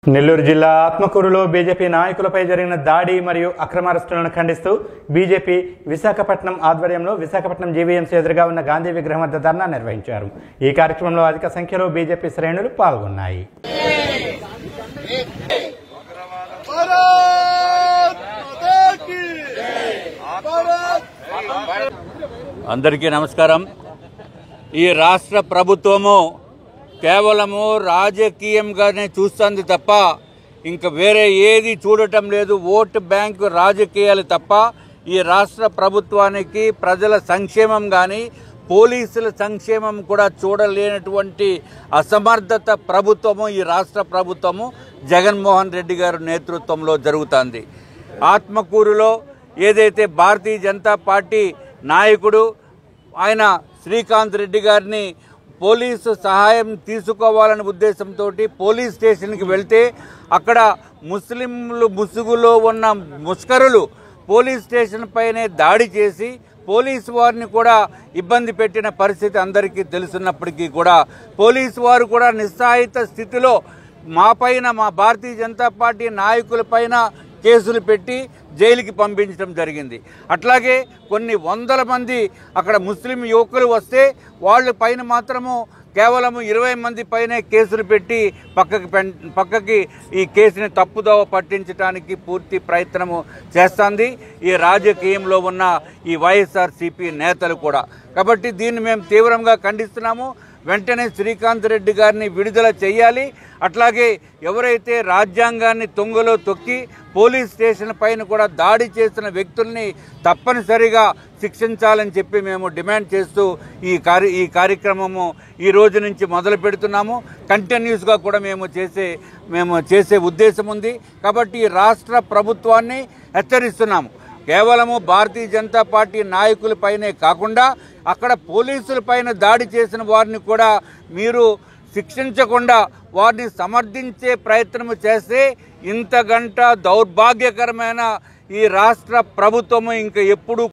నెల్లూరు జిల్లా ఆత్మకూరులో బీజేపీ నాయకులపై జరిగిన దాడి మరియు అక్రమ అరెస్టులను ఖండిస్తూ బీజేపీ విశాఖపట్నం ఆధ్వర్యంలో విశాఖపట్నం జీవీఎంసీ ఎదురుగా ఉన్న గాంధీ విగ్రహం వద్ద ధర్నా నిర్వహించారు ఈ కార్యక్రమంలో అధిక సంఖ్యలో బీజేపీ శ్రేణులు పాల్గొన్నాయి भारत माता की भारत అందరికీ నమస్కారం ఈ రాష్ట్ర ప్రభుత్వము కేవలము రాజకీయంగానే చూస్తుంది తప్ప ఇంకా వేరే ఏది చూడటం లేదు ఓటు బ్యాంకు రాజకీయాలు తప్ప ఈ రాష్ట్ర ప్రభుత్వానికి ప్రజల సంక్షేమం కానీ పోలీసుల సంక్షేమం కూడా చూడలేనటువంటి అసమర్థత ప్రభుత్వము ఈ రాష్ట్ర ప్రభుత్వము జగన్మోహన్ రెడ్డి గారి నేతృత్వంలో జరుగుతుంది ఆత్మకూరులో ఏదైతే భారతీయ జనతా పార్టీ నాయకుడు ఆయన శ్రీకాంత్ రెడ్డి గారిని పోలీసు సహాయం తీసుకోవాలనే ఉద్దేశంతో పోలీస్ స్టేషన్కి వెళ్తే అక్కడ ముస్లింలు ముసుగులో ఉన్న ముస్కరులు పోలీస్ స్టేషన్ పైనే దాడి చేసి పోలీసు వారిని కూడా ఇబ్బంది పెట్టిన పరిస్థితి అందరికీ తెలుసున్నప్పటికీ కూడా పోలీసు వారు కూడా నిస్సాయిత స్థితిలో మా పైన మా భారతీయ జనతా పార్టీ నాయకులపైన కేసులు పెట్టి జైలుకి పంపించడం జరిగింది అట్లాగే కొన్ని వందల మంది అక్కడ ముస్లిం యువకులు వస్తే వాళ్ళ పైన మాత్రము కేవలం ఇరవై మంది పైనే కేసులు పెట్టి పక్కకి పెన్- పక్కకి ఈ కేసుని తప్పుదోవ పట్టించడానికి పూర్తి ప్రయత్నము చేస్తుంది ఈ రాజకీయంలో ఉన్న ఈ వైఎస్ఆర్సీపీ నేతలు కూడా కాబట్టి దీన్ని మేము తీవ్రంగా ఖండిస్తున్నాము వెంటనే శ్రీకాంత్ రెడ్డి గారిని విడుదల చేయాలి అట్లాగే ఎవరైతే రాజ్యాంగాన్ని తొంగలో తొక్కి పోలీస్ స్టేషన్ పైన కూడా దాడి చేసిన వ్యక్తుల్ని తప్పనిసరిగా శిక్షించాలని చెప్పి మేము డిమాండ్ చేస్తూ ఈ కార్య ఈ కార్యక్రమము ఈ రోజు నుంచి మొదలు పెడుతున్నాము కంటిన్యూస్గా కూడా మేము చేసే మేము చేసే ఉద్దేశం ఉంది కాబట్టి ఈ రాష్ట్ర ప్రభుత్వాన్ని హెచ్చరిస్తున్నాము కేవలము భారతీయ జనతా పార్టీ నాయకులపైనే కాకుండా అక్కడ పోలీసులపైన దాడి చేసిన వారిని కూడా మీరు శిక్షించకుండా వారిని సమర్థించే ప్రయత్నం చేస్తే ఇంతగంట దౌర్భాగ్యకరమైన ఈ రాష్ట్ర ప్రభుత్వము ఇంకా ఎప్పుడు